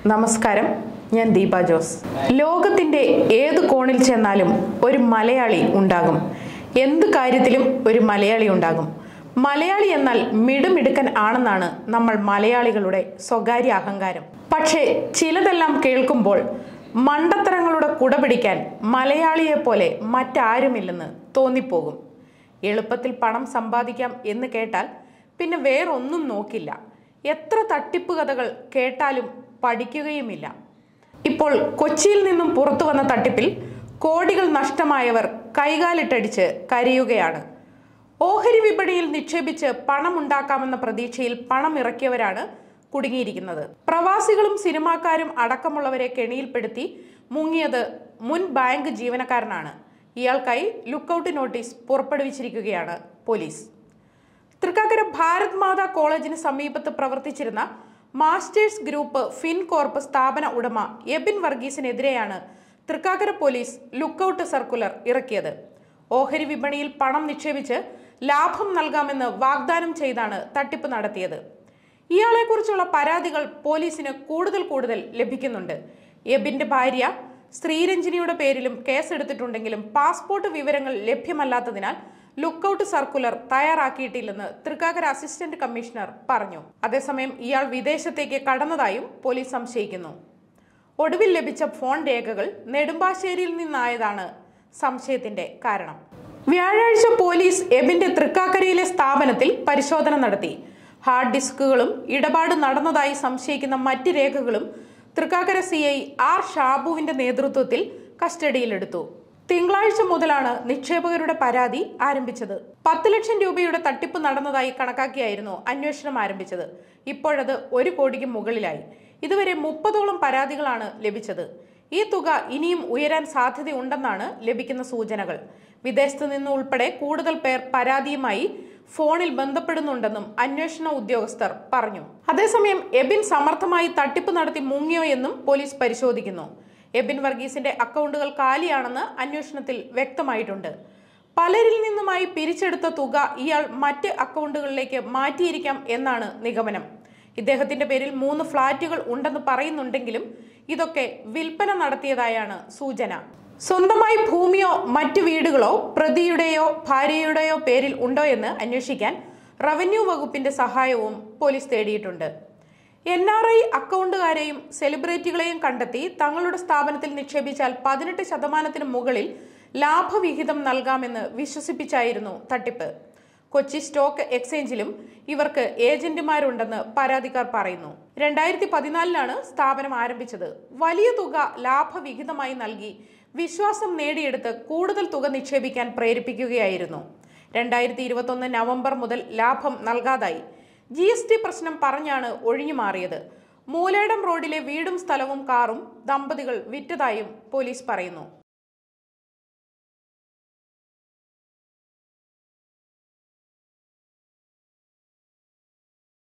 നമസ്കാരം ഞാൻ ദീപ ജോസ് ലോകത്തിന്റെ ഏത് കോണിൽ ചെന്നാലും ഒരു മലയാളി ഉണ്ടാകും എന്ത് കാര്യത്തിലും ഒരു മലയാളി ഉണ്ടാകും മലയാളി എന്നാൽ മിടുമിടുക്കൻ ആണെന്നാണ് നമ്മൾ മലയാളികളുടെ സ്വകാര്യ അഹങ്കാരം പക്ഷേ ചിലതെല്ലാം കേൾക്കുമ്പോൾ മണ്ടത്തരങ്ങളുടെ കുടപിടിക്കാൻ മലയാളിയെ പോലെ മറ്റാരുമില്ലെന്ന് തോന്നിപ്പോകും എളുപ്പത്തിൽ പണം സമ്പാദിക്കാം എന്ന് കേട്ടാൽ പിന്നെ വേറൊന്നും നോക്കില്ല എത്ര തട്ടിപ്പ് കഥകൾ കേട്ടാലും പഠിക്കുകയുമില്ല ഇപ്പോൾ കൊച്ചിയിൽ നിന്നും പുറത്തു വന്ന തട്ടിപ്പിൽ കോടികൾ നഷ്ടമായവർ കൈകാലിട്ടടിച്ച് കരയുകയാണ് ഓഹരി വിപണിയിൽ നിക്ഷേപിച്ച് പണമുണ്ടാക്കാമെന്ന പ്രതീക്ഷയിൽ പണം ഇറക്കിയവരാണ് കുടുങ്ങിയിരിക്കുന്നത് പ്രവാസികളും സിനിമാക്കാരും അടക്കമുള്ളവരെ കെണിയിൽപ്പെടുത്തി മുങ്ങിയത് മുൻ ബാങ്ക് ജീവനക്കാരനാണ് ഇയാൾക്കായി ലുക്കൌട്ട് നോട്ടീസ് പുറപ്പെടുവിച്ചിരിക്കുകയാണ് പോലീസ് തൃക്കാക്കര ഭാരത് മാതാ കോളേജിന് സമീപത്ത് പ്രവർത്തിച്ചിരുന്ന മാസ്റ്റേഴ്സ് ഗ്രൂപ്പ് ഫിൻകോർപ്പ് സ്ഥാപന ഉടമ എബിൻ വർഗീസിനെതിരെയാണ് തൃക്കാക്കര പോലീസ് ലുക്കൌട്ട് സർക്കുലർ ഇറക്കിയത് ഓഹരി വിപണിയിൽ പണം നിക്ഷേപിച്ച് ലാഭം നൽകാമെന്ന് വാഗ്ദാനം ചെയ്താണ് തട്ടിപ്പ് നടത്തിയത് ഇയാളെക്കുറിച്ചുള്ള പരാതികൾ പോലീസിന് കൂടുതൽ കൂടുതൽ ലഭിക്കുന്നുണ്ട് എബിന്റെ ഭാര്യ ശ്രീരഞ്ജിനിയുടെ പേരിലും കേസെടുത്തിട്ടുണ്ടെങ്കിലും പാസ്പോർട്ട് വിവരങ്ങൾ ലഭ്യമല്ലാത്തതിനാൽ ലുക്കൌട്ട് സർക്കുലർ തയ്യാറാക്കിയിട്ടില്ലെന്ന് തൃക്കാക്കര അസിസ്റ്റന്റ് കമ്മീഷണർ പറഞ്ഞു അതേസമയം ഇയാൾ വിദേശത്തേക്ക് കടന്നതായും പോലീസ് സംശയിക്കുന്നു ഒടുവിൽ ലഭിച്ച ഫോൺ രേഖകൾ നെടുമ്പാശ്ശേരിയിൽ നിന്നായതാണ് സംശയത്തിന്റെ കാരണം വ്യാഴാഴ്ച പോലീസ് എബിന്റെ തൃക്കാക്കരയിലെ സ്ഥാപനത്തിൽ പരിശോധന നടത്തി ഹാർഡ് ഡിസ്കുകളും ഇടപാട് നടന്നതായി സംശയിക്കുന്ന മറ്റ് രേഖകളും തൃക്കാക്കര സി ഐ ആർ ഷാബുവിന്റെ നേതൃത്വത്തിൽ കസ്റ്റഡിയിലെടുത്തു തിങ്കളാഴ്ച മുതലാണ് നിക്ഷേപകരുടെ പരാതി ആരംഭിച്ചത് പത്ത് ലക്ഷം രൂപയുടെ തട്ടിപ്പ് നടന്നതായി കണക്കാക്കിയായിരുന്നു അന്വേഷണം ആരംഭിച്ചത് ഇപ്പോഴത് ഒരു കോടിക്ക് മുകളിലായി ഇതുവരെ മുപ്പതോളം പരാതികളാണ് ലഭിച്ചത് ഈ തുക ഇനിയും ഉയരാൻ സാധ്യതയുണ്ടെന്നാണ് ലഭിക്കുന്ന സൂചനകൾ വിദേശത്ത് നിന്ന് ഉൾപ്പെടെ കൂടുതൽ പേർ പരാതിയുമായി ഫോണിൽ ബന്ധപ്പെടുന്നുണ്ടെന്നും അന്വേഷണ ഉദ്യോഗസ്ഥർ പറഞ്ഞു അതേസമയം എബിൻ സമർത്ഥമായി തട്ടിപ്പ് നടത്തി മുങ്ങിയോ എന്നും പോലീസ് പരിശോധിക്കുന്നു എബിൻ വർഗീസിന്റെ അക്കൗണ്ടുകൾ കാലിയാണെന്ന് അന്വേഷണത്തിൽ വ്യക്തമായിട്ടുണ്ട് പലരിൽ നിന്നുമായി പിരിച്ചെടുത്ത തുക ഇയാൾ മറ്റ് അക്കൗണ്ടുകളിലേക്ക് മാറ്റിയിരിക്കാം എന്നാണ് നിഗമനം ഇദ്ദേഹത്തിന്റെ പേരിൽ മൂന്ന് ഫ്ളാറ്റുകൾ ഉണ്ടെന്ന് പറയുന്നുണ്ടെങ്കിലും ഇതൊക്കെ വിൽപ്പന നടത്തിയതായാണ് സൂചന സ്വന്തമായി ഭൂമിയോ മറ്റു വീടുകളോ പ്രതിയുടെയോ ഭാര്യയുടെയോ പേരിൽ ഉണ്ടോ എന്ന് അന്വേഷിക്കാൻ റവന്യൂ വകുപ്പിന്റെ സഹായവും പോലീസ് തേടിയിട്ടുണ്ട് എൻ ആർ ഐ അക്കൗണ്ടുകാരെയും സെലിബ്രിറ്റികളെയും കണ്ടെത്തി തങ്ങളുടെ സ്ഥാപനത്തിൽ നിക്ഷേപിച്ചാൽ പതിനെട്ട് ശതമാനത്തിന് മുകളിൽ ലാഭവിഹിതം നൽകാമെന്ന് വിശ്വസിപ്പിച്ചായിരുന്നു തട്ടിപ്പ് കൊച്ചി സ്റ്റോക്ക് എക്സ്ചേഞ്ചിലും ഇവർക്ക് ഏജന്റുമാരുണ്ടെന്ന് പരാതിക്കാർ പറയുന്നു രണ്ടായിരത്തി പതിനാലിലാണ് സ്ഥാപനം ആരംഭിച്ചത് വലിയ തുക ലാഭവിഹിതമായി നൽകി വിശ്വാസം നേടിയെടുത്ത് കൂടുതൽ തുക നിക്ഷേപിക്കാൻ പ്രേരിപ്പിക്കുകയായിരുന്നു രണ്ടായിരത്തി ഇരുപത്തൊന്ന് നവംബർ മുതൽ ലാഭം നൽകാതായി ജി എസ് ടി പ്രശ്നം പറഞ്ഞാണ് ഒഴിഞ്ഞു മാറിയത് മൂലേടം റോഡിലെ വീടും സ്ഥലവും കാറും ദമ്പതികൾ വിറ്റതായും പോലീസ് പറയുന്നു